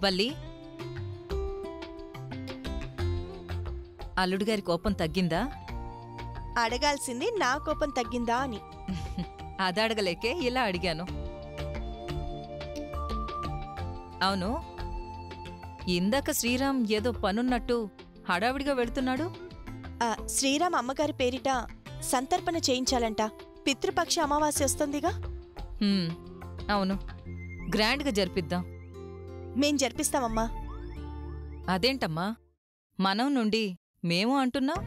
వల్లి అల్లుడు గారి కోపం తగ్గిందా అడగాల్సింది నా కోపం తగ్గిందా అని అది అడగలేకే ఇలా అడిగాను అవును ఇందాక శ్రీరామ్ ఏదో పనున్నట్టు హడావిడిగా వెళ్తున్నాడు ఆ, శ్రీరామ్ అమ్మగారి పేరిట సంతర్పణ చేయించాలంట పితృపక్ష అమావాస్య వస్తుందిగా హ్మ్, అవును గ్రాండ్గా జరిపిద్దాం మేం జరిపిస్తామమ్మా అదేంటమ్మా మనం నుండి మేము అంటున్నాం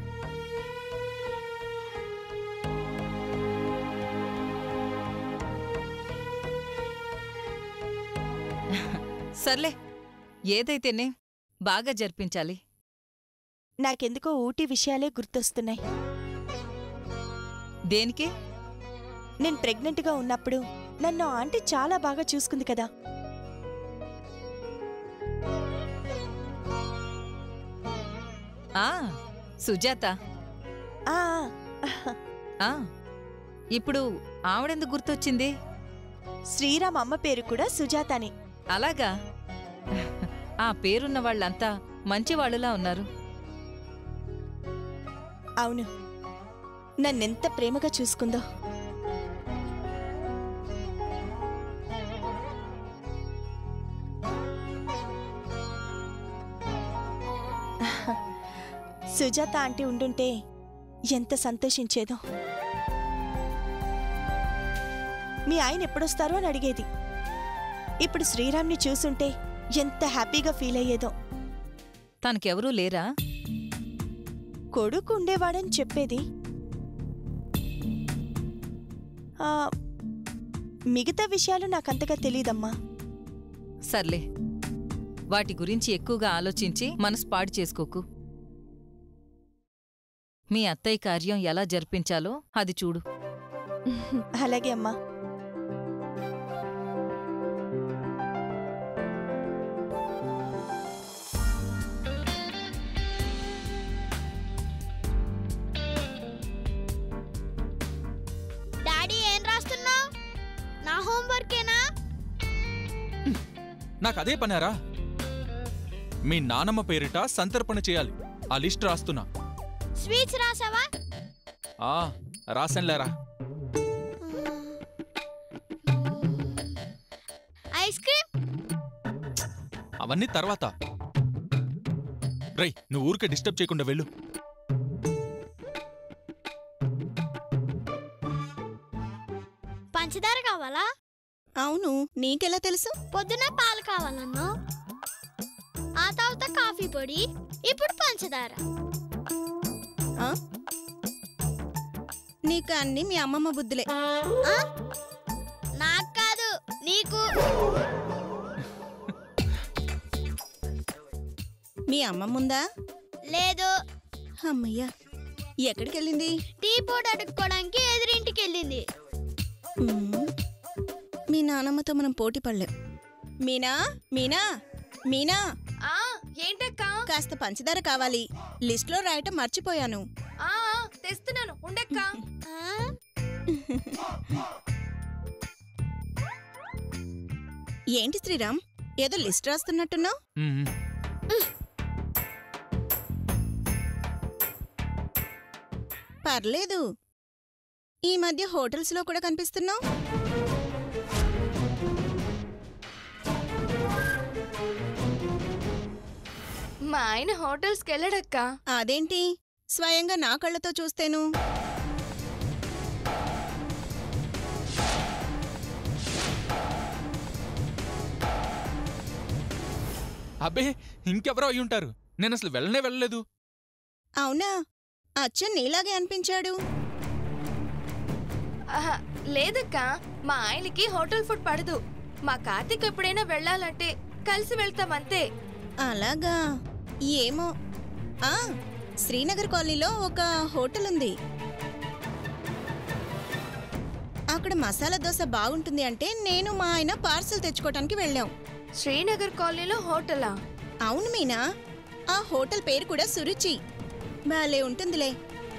సర్లే ఏదైతేనే బాగా జరిపించాలి నాకెందుకో ఊటీ విషయాలే గుర్తొస్తున్నాయి దేనికి నేను ప్రెగ్నెంట్గా ఉన్నప్పుడు నన్ను ఆంటీ చాలా బాగా చూసుకుంది కదా ఆ సుజాత ఆ ఆ ఇప్పుడు ఆవిడెందుకు గుర్తొచ్చింది శ్రీరామ్ అమ్మ పేరు కూడా సుజాతానే అలాగా ఆ పేరున్న వాళ్ళంతా మంచివాళ్ళులా ఉన్నారు అవును నన్నెంత ప్రేమగా చూసుకుందో సుజాత ఆంటీ ఉండుంటే ఎంత సంతోషించేదో మీ ఆయన ఎప్పుడొస్తారో అని అడిగేది ఇప్పుడు శ్రీరామ్ని చూసుంటే ఎంత హ్యాపీగా ఫీల్ అయ్యేదో తనకెవరూ లేరా కొడుకు ఉండేవాడని చెప్పేది ఆ, మిగతా విషయాలు నాకంతగా తెలీదమ్మా సర్లే వాటి గురించి ఎక్కువగా ఆలోచించి మనసు పాడు చేసుకోకు మీ అత్తయ్య కార్యం ఎలా జరిపించాలో అది చూడు అలాగే అమ్మా డాడీ ఏం రాస్తున్నావు నా హోంవర్కేనా నాకు అదే పనారా మీ నానమ్మ పేరిట సంతర్పణ చేయాలి ఆ లిస్ట్ రాస్తున్నా స్వీట్స్ రాసావా ఆ రాసంలేరా ఐస్ క్రీమ్ అవన్నీ తర్వాత రై నువ్వు ఊరికే డిస్టర్బ్ చేయకుండా వెళ్ళు పంచదార కావాలా అవును నీకెలా తెలుసు పొద్దున పాలు కావాలన్నా ఆ తర్వాత కాఫీ పొడి ఇప్పుడు పంచదార ఆ? నీకు అన్ని మీ అమ్మమ్మ బుద్ధులే ఆ? నాకు కాదు నీకు మీ అమ్మమ్మ ఉందా లేదు అమ్మయ్యా ఎక్కడికి వెళ్ళింది టీ పొడి అడుక్కోవడానికి ఎదురింటికి వెళ్ళింది మ్మ్. మీ నానమ్మతో మనం పోటీ పడలేం మీనా మీనా మీనా ఆ ఏంటక్క కాస్త పంచదార కావాలి లిస్ట్లో రాయటం మర్చిపోయాను ఆ ఆ, తెస్తున్నాను ఉండక్క ఆ? ఏంటి శ్రీరామ్ ఏదో లిస్ట్ రాస్తున్నట్టున్నావు మ్మ్. పర్లేదు ఈ మధ్య హోటల్స్లో కూడా కనిపిస్తున్నావు మా ఆయన హోటల్స్కి వెళ్ళడక్క అదేంటి స్వయంగా నా కళ్ళతో చూస్తేను అబ్బే ఇంకెవరో అయి ఉంటారు నేను అసలు వెళ్ళనే వెళ్ళలేదు అవునా అచ్చం నీలాగే అనిపించాడు ఆహా, లేదక్క మా ఆయనకి హోటల్ ఫుడ్ పడదు మా కార్తీక్ ఎప్పుడైనా వెళ్ళాలంటే కలిసి వెళ్తాం అంతే అలాగా ఏమో ఆ శ్రీనగర్ కాలనీలో ఒక హోటల్ ఉంది అక్కడ మసాలా దోశ బాగుంటుంది అంటే నేను మా ఆయన పార్సల్ తెచ్చుకోవటానికి వెళ్ళాం శ్రీనగర్ కాలనీలో హోటలా అవును మీనా ఆ హోటల్ పేరు కూడా సురుచి భలే ఉంటుందిలే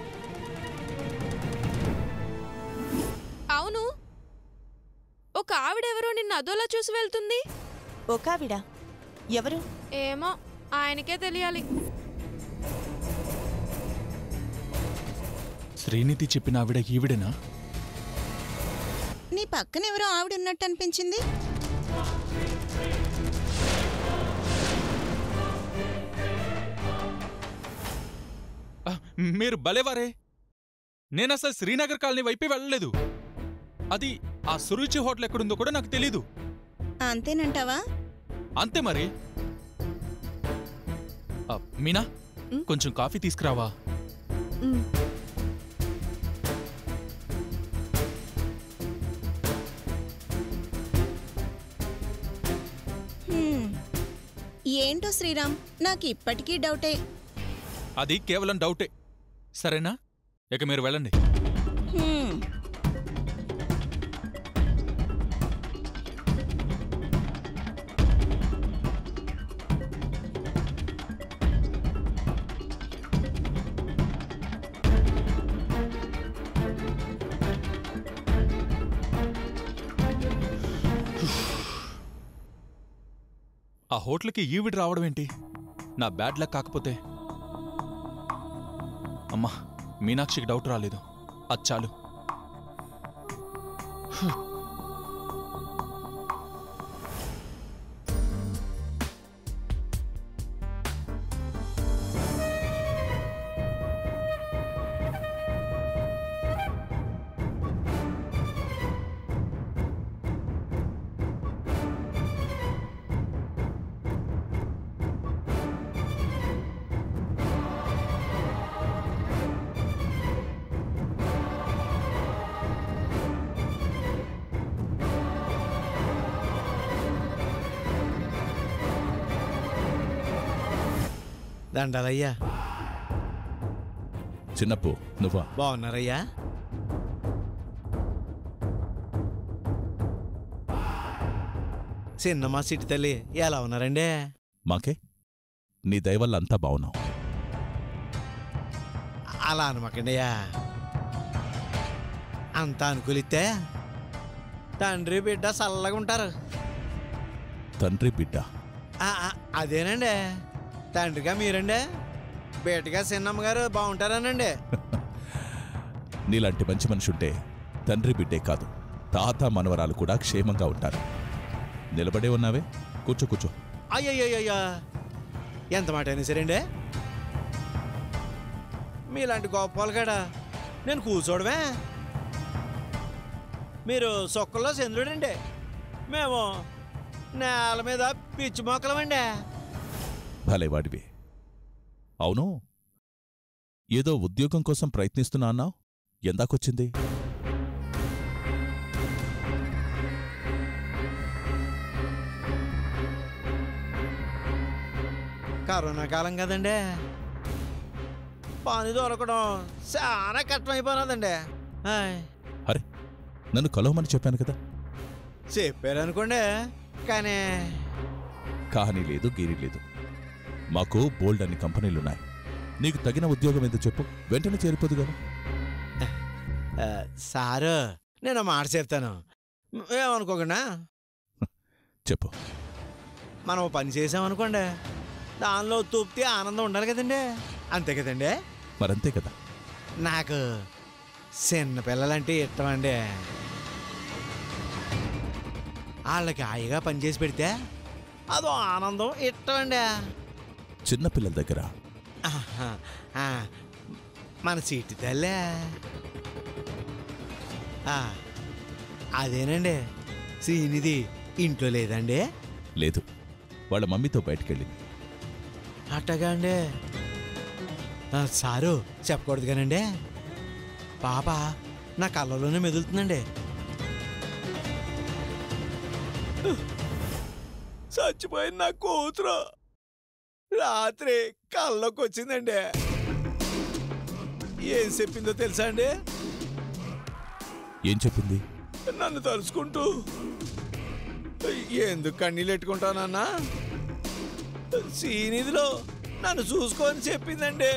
అవును ఒక ఆవిడెవరో నిన్ను అదోలా చూసి వెళ్తుంది ఒక ఆవిడ ఎవరు ఏమో ఆయనకే తెలియాలి శ్రీనిధి చెప్పిన ఆవిడ ఈవిడేనా నీ పక్కన ఎవరో ఆవిడ ఉన్నట్టు అనిపించింది ఆ, మీరు భలేవారే నేనసలు శ్రీనగర్ కాలనీ వైపే వెళ్ళలేదు అది ఆ సురుచి హోటల్ ఎక్కడుందో కూడా నాకు తెలీదు అంతేనంటావా అంతే మరి ఆ, మీనా ఉమ్. కొంచెం కాఫీ తీసుకురావా ఉమ్. హ్మ్. ఏంటో శ్రీరామ్ నాకు ఇప్పటికీ డౌటే అది కేవలం డౌటే సరేనా ఇక మీరు వెళ్ళండి హ్మ్. ఆ హోటల్కి ఈవిడ రావడం ఏంటి నా బ్యాడ్ లక్ కాకపోతే అమ్మా మీనాక్షికి డౌట్ రాలేదు అది చాలు దండాలయ్యా చిన్నప్పు నువ్వా బాగున్నారయ్యా చిన్నమ్మ సిట్టి తల్లి ఎలా ఉన్నారండి మాకే నీ దయవల్ల అంతా బావున్నావు అలా అనమాకండియ్యా అంతా అనుకూలిస్తే తండ్రి బిడ్డ చల్లగా ఉంటారు తండ్రి బిడ్డ ఆ, ఆ, అదేనండి తండ్రిగా మీరండి బిడ్డగా చిన్నమ్మ గారు బాగుంటారనండి నీలాంటి మంచి మనిషి ఉంటే తండ్రి బిడ్డే కాదు తాత మనవరాలు కూడా క్షేమంగా ఉంటారు నిలబడే ఉన్నావే కూర్చో కూర్చో అయ్యయ్యయ్యా ఎంత మాట అయినా సరేండి మీలాంటి గొప్పలు కాడ నేను కూర్చోడమే మీరు సొక్కల్లో చంద్రుడండి మేము నేల మీద పిచ్చి మొక్కలమండి భలే వాడివి అవును ఏదో ఉద్యోగం కోసం ప్రయత్నిస్తున్నా అన్నావు ఎందాకొచ్చింది కరోనా కాలం కదండి పని దొరకడం చాలా కష్టమైపోయినదండి హాయ్ అరే నన్ను కలవమని చెప్పాను కదా చెప్పారనుకోండి కానీ కానీ లేదు గీరి లేదు మాకు బోల్డ్ అన్ని కంపెనీలున్నాయి నీకు తగిన ఉద్యోగం ఏదో చెప్పు వెంటనే చేరిపోదు కదా ఆ, సారు నేను ఒక మాట చెప్తాను ఏమనుకోకుండా చెప్పు మనం ఓ పని చేసామనుకోండి దానిలో తృప్తి ఆనందం ఉండాలి కదండి అంతే కదండి మరంతే కదా నాకు చిన్న పిల్లలంటే ఇష్టం అండి వాళ్ళకి హాయిగా పని చేసి పెడితే అదో ఆనందం ఇష్టం అండి చిన్నపిల్లల దగ్గర ఆహా, ఆ, మన సీటు తల్లే ఆ, అదేనండి సీనిది ఇంట్లో లేదండి లేదు వాళ్ళ మమ్మీతో బయటికెళ్ళింది అట్టగా అండి ఆ, సారు చెప్పకూడదు కానండి పాప నా కళ్ళలోనే మెదులుతుందండి చచ్చిపోయిన నా కూతురు రాత్రి కళ్ళలోకి వచ్చిందండి ఏం చెప్పిందో తెలుసా అండి ఏం చెప్పింది నన్ను తలుచుకుంటూ ఎందుకు కన్నీళ్ళు పెట్టుకుంటానన్నా సీనిధిలో నన్ను చూసుకొని చెప్పిందండి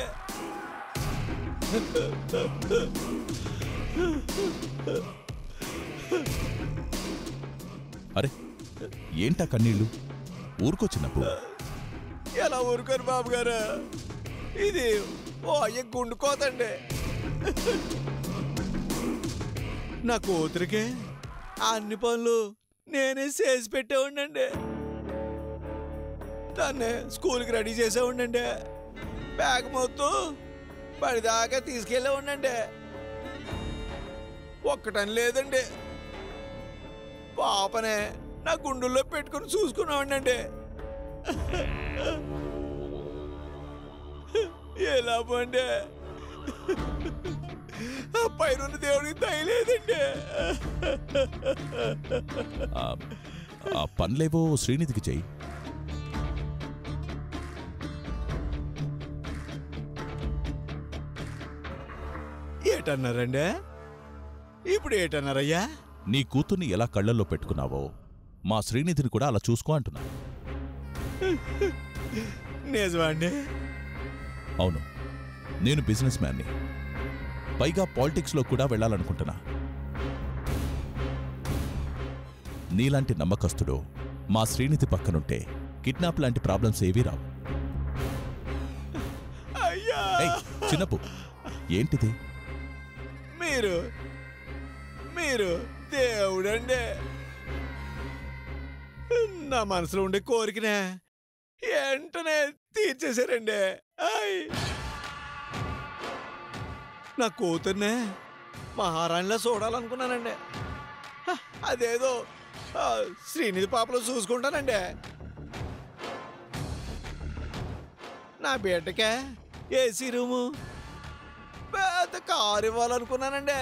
అరే ఏంటా కన్నీళ్ళు ఊరుకో చిన్నప్పు ఎలా ఊరుకోరు బాబు గారు ఇది ఓ అయ్య గుండు కోతండి నా కూతురికి అన్ని పనులు నేనే చేసి పెట్టేవాడినండి దాన్ని స్కూల్కి రెడీ చేసేవాడినండి బ్యాగ్ మొత్తం పడిదాకా తీసుకెళ్ళే ఉండండి ఒక్కటని లేదండి పాపనే నా గుండెల్లో పెట్టుకుని చూసుకున్నామండి ఎలా పండే ఆ పైన దేవుడికి తయలేదండి ఆ, ఆ పనులేవో శ్రీనిధికి చెయ్యి ఏటన్నారండి ఇప్పుడు ఏటన్నారయ్యా నీ కూతుర్ని ఎలా కళ్ళల్లో పెట్టుకున్నావో మా శ్రీనిధిని కూడా అలా చూసుకో అంటున్నా నిజమా అండి అవును నేను బిజినెస్ మ్యాన్ని పైగా పాలిటిక్స్లో కూడా వెళ్ళాలనుకుంటున్నా నీలాంటి నమ్మకస్తుడు మా శ్రీనిధి పక్కనుంటే కిడ్నాప్ లాంటి ప్రాబ్లమ్స్ ఏవీ రావు అయ్యా ఏయ్, చిన్నపు ఏంటిది మీరు మీరు దేవుడండి నా మనసులో ఉండే కోరికనే వెంటనే తీర్చేశారండి ఆయ్. నా కూతుర్నే మహారాణిలా చూడాలనుకున్నానండి హ, అదేదో ఆ, శ్రీనిధి పాపలో చూసుకుంటానండి నా బిడ్డకే ఏసీ రూము పెద్ద కారు ఇవ్వాలనుకున్నానండి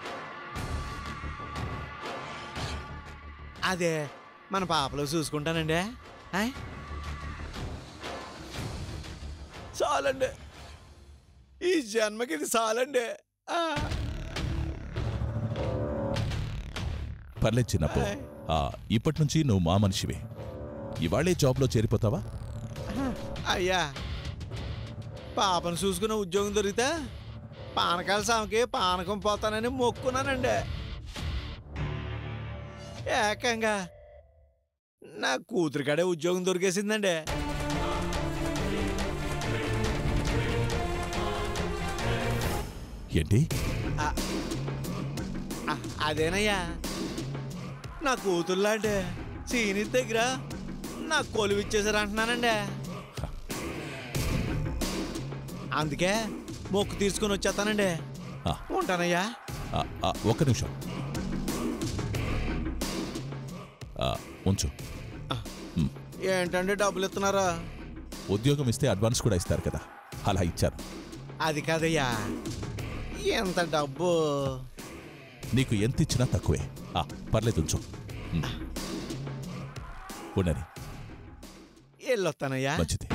అదే మన పాపలో చూసుకుంటానండి ఆయ్? చాలండి ఈ జన్మకి ఇది చాలండి ఆ, పర్లేదు చిన్నప్పు ఆ, ఇప్పటి నుంచి నువ్వు మా మనిషివే ఇవాళే జాబ్లో చేరిపోతావా అయ్యా పాపను చూసుకున్న ఉద్యోగం దొరికితే పానకాల సామకి పానకం పోతానని మొక్కున్నానండి ఏకంగా నా కూతురి కాడే ఉద్యోగం దొరికేసిందండి ఏంటి ఆ, అదేనయ్యా నా కూతుర్లాంటి సీని దగ్గర నా కొలువు ఇచ్చేసారు అంటున్నానండి అందుకే మొక్కు తీసుకుని వచ్చేస్తానండి ఆ, ఉంటానయ్యా ఆ, ఆ, ఒక్క నిమిషం ఆ, ఉంచు ఉమ్, ఏంటండి డబ్బులు ఇస్తున్నారా ఉద్యోగం ఇస్తే అడ్వాన్స్ కూడా ఇస్తారు కదా అలా ఇచ్చారు అది కాదయ్యా ఎంత డబ్బు నీకు ఎంత ఇచ్చినా తక్కువే ఆ, పర్లేదు ఉంచు ఉమ్. ఉండని వెళ్ళొస్తానయ్యా మంచిది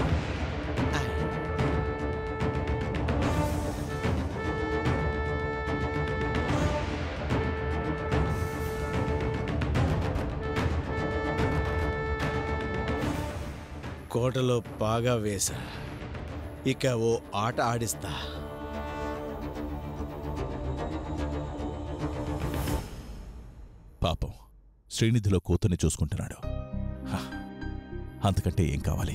కోటలో బాగా వేశా ఇక ఓ ఆట ఆడిస్తా పాపం శ్రీనిధిలో కూతుర్ని చూసుకుంటున్నాడు హ, అంతకంటే ఏం కావాలి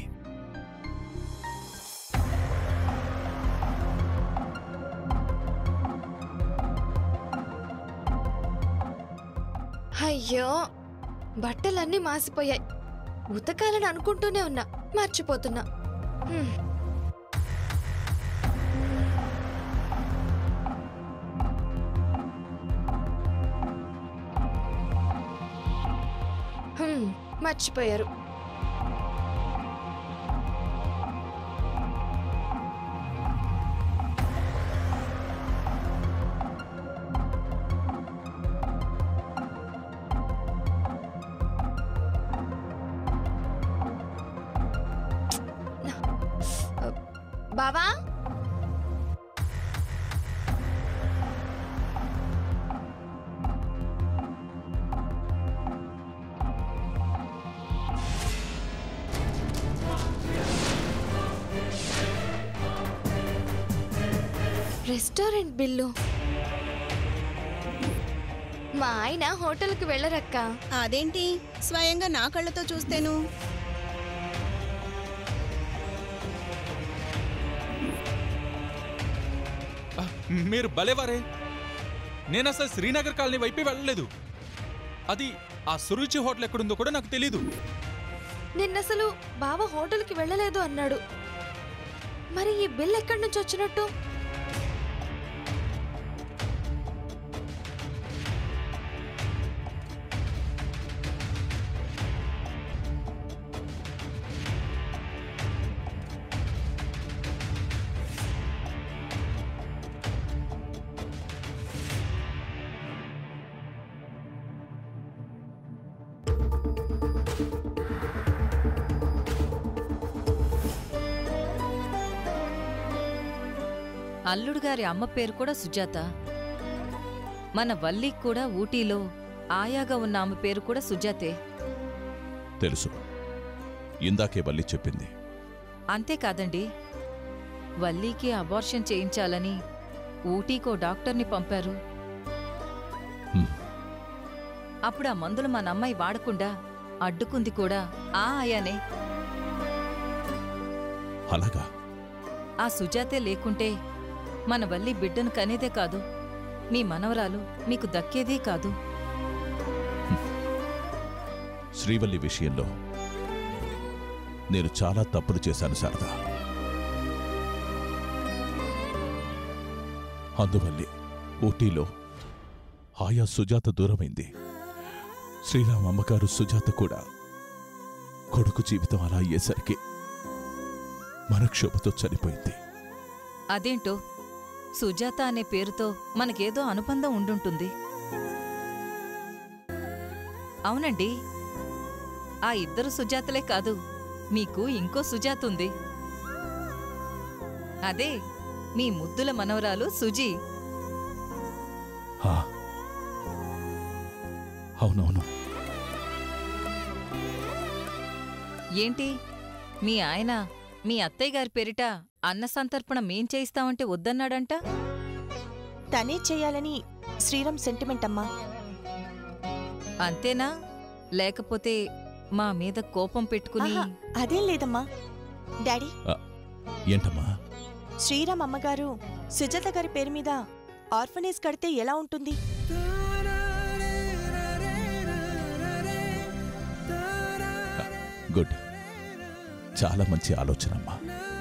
అయ్యో బట్టలన్నీ మాసిపోయాయి ఉతకాలని అనుకుంటూనే ఉన్నా మర్చిపోతున్నా హ్మ్. హ్మ్, మర్చిపోయారు బావా రెస్టారెంట్ బిల్లు మా ఆయన హోటల్కి వెళ్ళరక్క అదేంటి స్వయంగా నా కళ్ళతో చూస్తేను మీరు భలేవారే నేను అసలు శ్రీనగర్ కాలనీ వైపే వెళ్ళలేదు అది ఆ సురుచి హోటల్ ఎక్కడుందో కూడా నాకు తెలీదు నిన్నసలు బావ హోటల్కి వెళ్ళలేదు అన్నాడు మరి ఈ బిల్ ఎక్కడి నుంచి వచ్చినట్టు అల్లుడు గారి అమ్మ పేరు కూడా సుజాత మన వల్లి కూడా ఊటీలో ఆయాగా ఉన్న ఆమె పేరు కూడా సుజాతే తెలుసు ఇందాకే వల్లి చెప్పింది అంతేకాదండి వల్లీకి అబార్షన్ చేయించాలని ఊటీకో డాక్టర్ని పంపారు హ్మ్. అప్పుడు ఆ మందులు మన అమ్మాయి వాడకుండా అడ్డుకుంది కూడా ఆ ఆయానే అలాగా ఆ సుజాతే లేకుంటే మన వల్లి బిడ్డను కనేదే కాదు మీ మనవరాలు మీకు దక్కేదే కాదు శ్రీవల్లి విషయంలో నేను చాలా తప్పులు చేశాను శారదా అందువల్లే ఊటీలో ఆయా సుజాత దూరమైంది శ్రీరామ్ అమ్మగారు సుజాత కూడా కొడుకు జీవితం అలా అయ్యేసరికి మనక్షోభతో చనిపోయింది అదేంటో సుజాత అనే పేరుతో మనకేదో అనుబంధం ఉండుంటుంది అవునండి ఆ ఇద్దరు సుజాతలే కాదు మీకు ఇంకో సుజాత ఉంది అదే మీ ముద్దుల మనవరాలు సుజీ ఆ. అవునవును ఏంటి మీ ఆయన మీ అత్తయ్య గారి పేరిట అన్న సంతర్పణ మేం చేయిస్తామంటే వద్దన్నాడంట తనే చేయాలని శ్రీరామ్ సెంటిమెంట్ అమ్మా అంతేనా లేకపోతే మా మీద కోపం పెట్టుకుని ఆహా, అదేం లేదమ్మా డాడీ ఏంటమ్మా శ్రీరామ్ అమ్మగారు సుజాత గారి పేరు మీద ఆర్ఫనేజ్ కడితే ఎలా ఉంటుంది గుడ్ చాలా మంచి ఆలోచన అమ్మా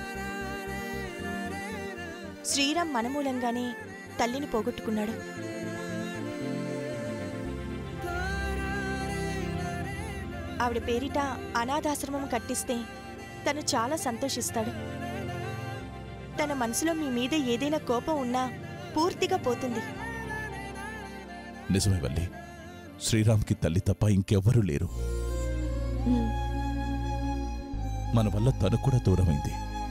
శ్రీరామ్ మన మూలంగానే తల్లిని పోగొట్టుకున్నాడు ఆవిడ పేరిట అనాథాశ్రమం కట్టిస్తే తను చాలా సంతోషిస్తాడు తన మనసులో మీ మీద ఏదైనా కోపం ఉన్నా పూర్తిగా పోతుంది నిజమే వల్లి శ్రీరామ్కి తల్లి తప్ప ఇంకెవ్వరూ లేరు ఉమ్, మన వల్ల తను కూడా దూరమైంది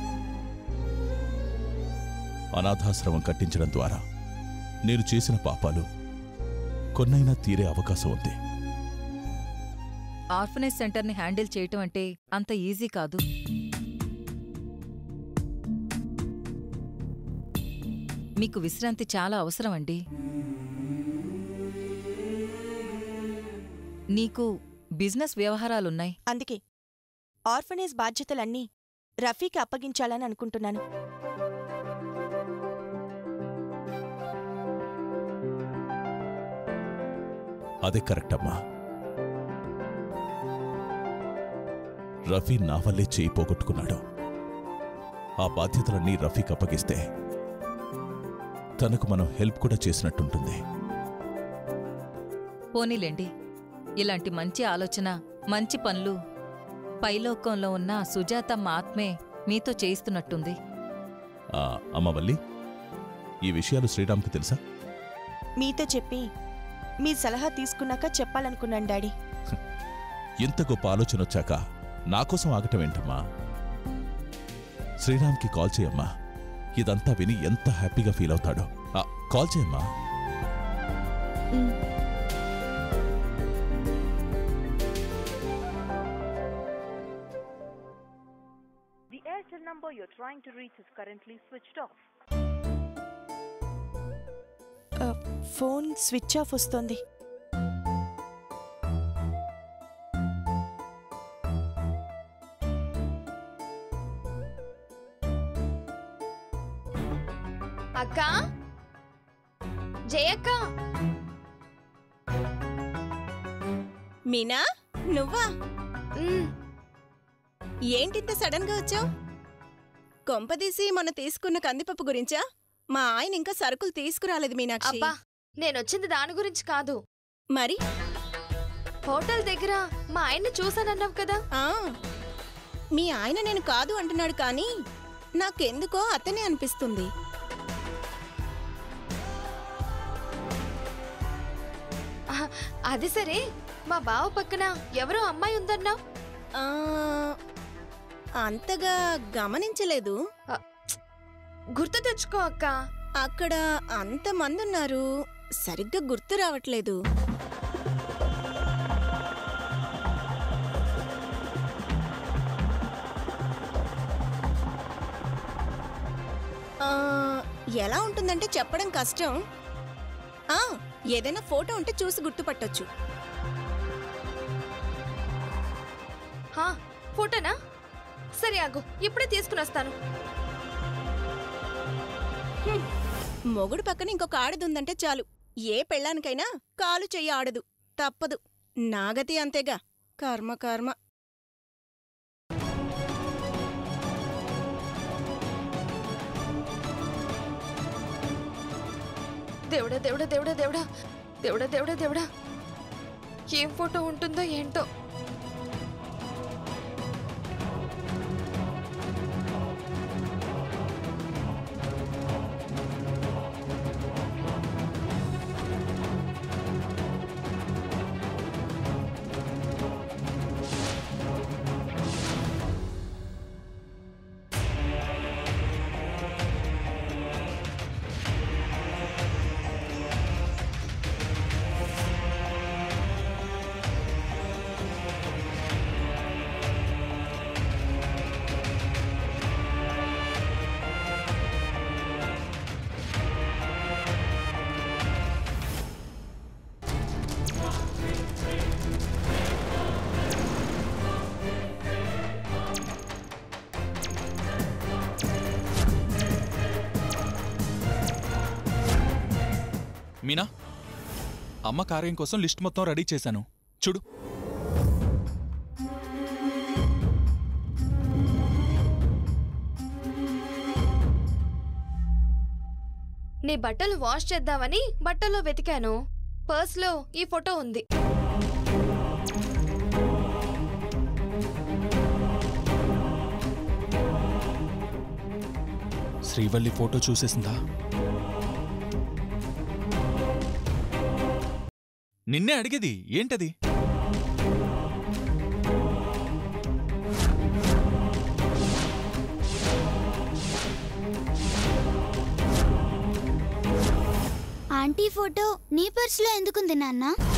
అనాథాశ్రమం కట్టించడం ద్వారా నేను చేసిన పాపాలు కొన్నైనా తీరే అవకాశం ఉంది ఆర్ఫనేజ్ సెంటర్ని హ్యాండిల్ చేయటం అంటే అంత ఈజీ కాదు మీకు విశ్రాంతి చాలా అవసరం అండి నీకు బిజినెస్ వ్యవహారాలున్నాయి అందుకే ఆర్ఫనేజ్ బాధ్యతలన్నీ రఫీకి అప్పగించాలని అనుకుంటున్నాను అదే కరెక్ట్ అమ్మా రఫీ నా వల్లే చేయి పోగొట్టుకున్నాడు ఆ బాధ్యతలన్నీ రఫీకి అప్పగిస్తే తనకు మనం హెల్ప్ కూడా చేసినట్టుంటుంది పోనీలేండి ఇలాంటి మంచి ఆలోచన మంచి పనులు పైలోకంలో ఉన్న ఆ సుజాతమ్మ ఆత్మే మీతో చేయిస్తున్నట్టుంది ఆ, అమ్మ వల్లి ఈ విషయాలు శ్రీరామ్కి తెలుసా మీతో చెప్పి మీ సలహా తీసుకున్నాక చెప్పాలనుకున్నాను డాడీ ఇంత గొప్ప ఆలోచన వచ్చాక నా కోసం ఆగటం ఏంటమ్మా శ్రీరామ్కి కాల్ చేయమ్మా ఇదంతా విని ఎంత హ్యాపీగా ఫీల్ అవుతాడో ఆ, కాల్ చేయమ్మా The Airtel number you're trying to reach is currently switched off. ఆ, ఫోన్ స్విచ్ ఆఫ్ వస్తోంది అక్క జయక్క మీనా నువ్వా మ్, ఏంటింత సడన్ గా వచ్చావు కొంపదీసి మొన్న తీసుకున్న కందిపప్పు గురించా మా ఆయన ఇంకా సరుకులు తీసుకురాలేదు మీనాక్షి అబ్బా నేనొచ్చింది దాని గురించి కాదు మరి హోటల్ దగ్గర మా ఆయన్ని చూసానన్నావు కదా ఆ మీ ఆయన నేను కాదు అంటున్నాడు కానీ నాకెందుకో అతనే అనిపిస్తుంది ఆహ్, అది సరే మా బావ పక్కన ఎవరో అమ్మాయి ఉందన్నావు ఆ అంతగా గమనించలేదు గుర్తు తెచ్చుకో అక్క అక్కడ అంతమంది ఉన్నారు సరిగ్గా గుర్తు రావట్లేదు ఆ, ఎలా ఉంటుందంటే చెప్పడం కష్టం ఆ ఏదైనా ఫోటో ఉంటే చూసి గుర్తుపట్టొచ్చు హా ఫోటోనా సరే ఆగు ఇప్పుడే తీసుకుని వస్తాను మొగుడు పక్కన ఇంకొక ఆడది ఉందంటే చాలు ఏ పెళ్ళానికైనా కాలు చెయ్యి ఆడదు తప్పదు నాగతి అంతేగా కర్మ కర్మ దేవుడా దేవుడా దేవుడా దేవుడా దేవుడా దేవుడా దేవుడా ఏం ఫోటో ఉంటుందో ఏంటో మీనా అమ్మ కార్యం కోసం లిస్ట్ మొత్తం రెడీ చేశాను చూడు నీ బట్టలు వాష్ చేద్దామని బట్టల్లో వెతికాను పర్స్లో ఈ ఫోటో ఉంది శ్రీవల్లి ఫోటో చూసేసిందా నిన్నే అడిగేది ఏంటది ఆంటీ ఫోటో నీ పర్సులో ఎందుకుంది నాన్న